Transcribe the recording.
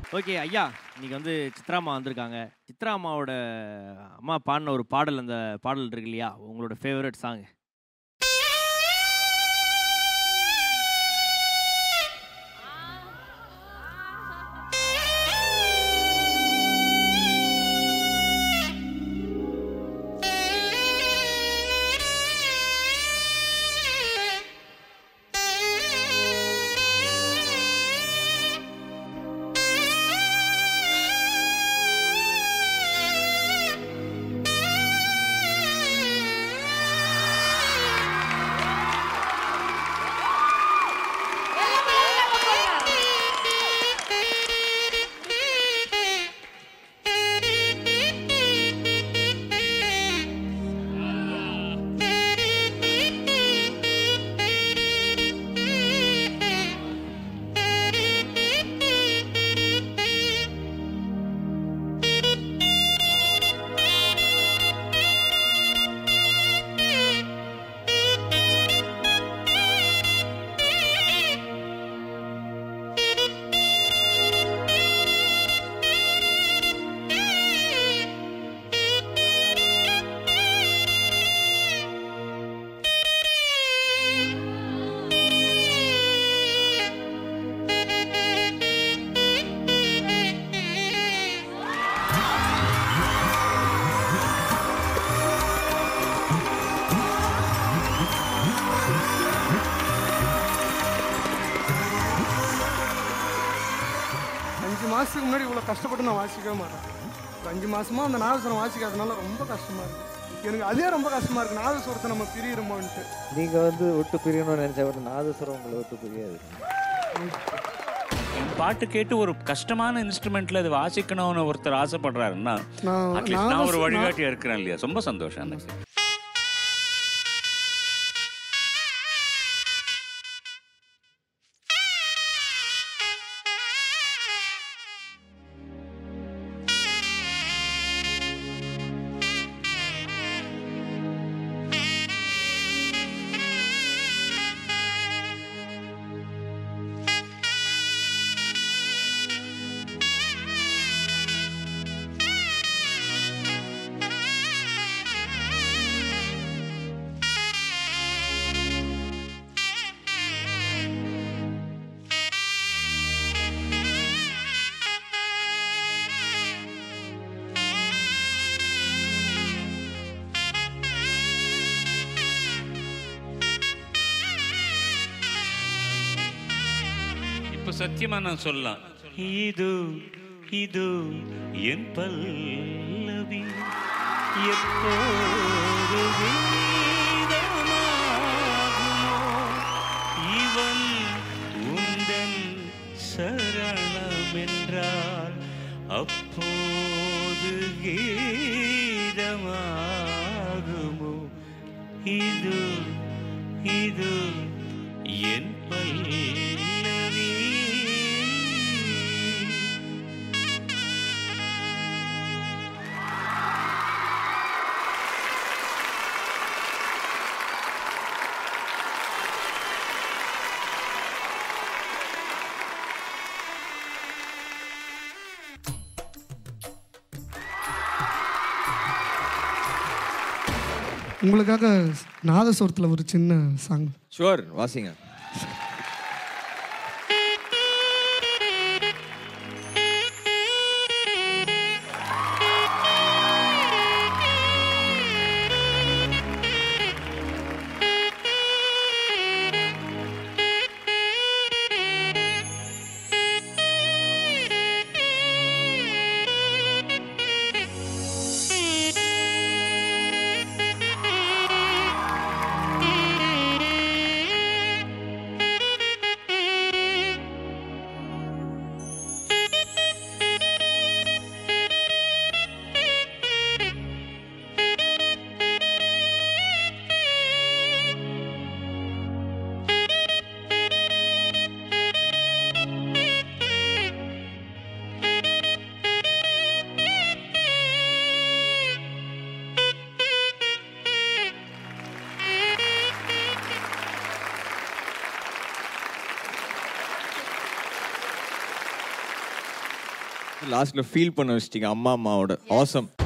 Okay ஐயா இன்னைக்கு வந்து சித்ரா அம்மா வந்திருக்காங்க சித்ரா அம்மாவோட அம்மா பாடின ஒரு பாடல் அந்த பாடல் இருக்கு இல்லையா உங்களோட ஃபேவரட் சாங் அஞ்சு மாதத்துக்கு முன்னாடி இவ்வளோ கஷ்டப்பட்டு நான் வாசிக்கவே மாட்டேன் ஒரு அஞ்சு மாசமா அந்த நாதஸ்வரம் வாசிக்காதனால ரொம்ப கஷ்டமா இருக்கு எனக்கு அதே ரொம்ப கஷ்டமா இருக்கு நாதஸ்வரத்தை நம்ம பிரியிறோமோன்ட்டு நீங்க வந்து விட்டு பிரியணும்னு நினைச்சா கூட நாதஸ்வரம் உங்களை விட்டு பிரியாது என் பாட்டு கேட்டு ஒரு கஷ்டமான இன்ஸ்ட்ருமெண்ட்ல அது வாசிக்கணும்னு ஒருத்தர் ஆசைப்படுறாருன்னா நான் அட்லீஸ்ட் நான் ஒரு நாதஸ்- வழிகாட்டியா இருக்கிறேன் இல்லையா ரொம்ப சந்தோஷம் எனக்கு இப்ப சத்தியமா நான் சொல்லலாம் இது இது என் பல்லவி எப்போது கீதமாகுமோ? இவன் உந்தன் சரணம் என்றால் அப்போது கீதமாகுமோ இது இது என் பல்லவி உங்களுக்காக நாதஸ்வரத்தில் ஒரு சின்ன சாங் ஷுவர் வாசிங்க Thank you. லாஸ்ட்ல ஃபீல் பண்ண வச்சிட்டீங்க அம்மா அம்மாவோட ஆசம்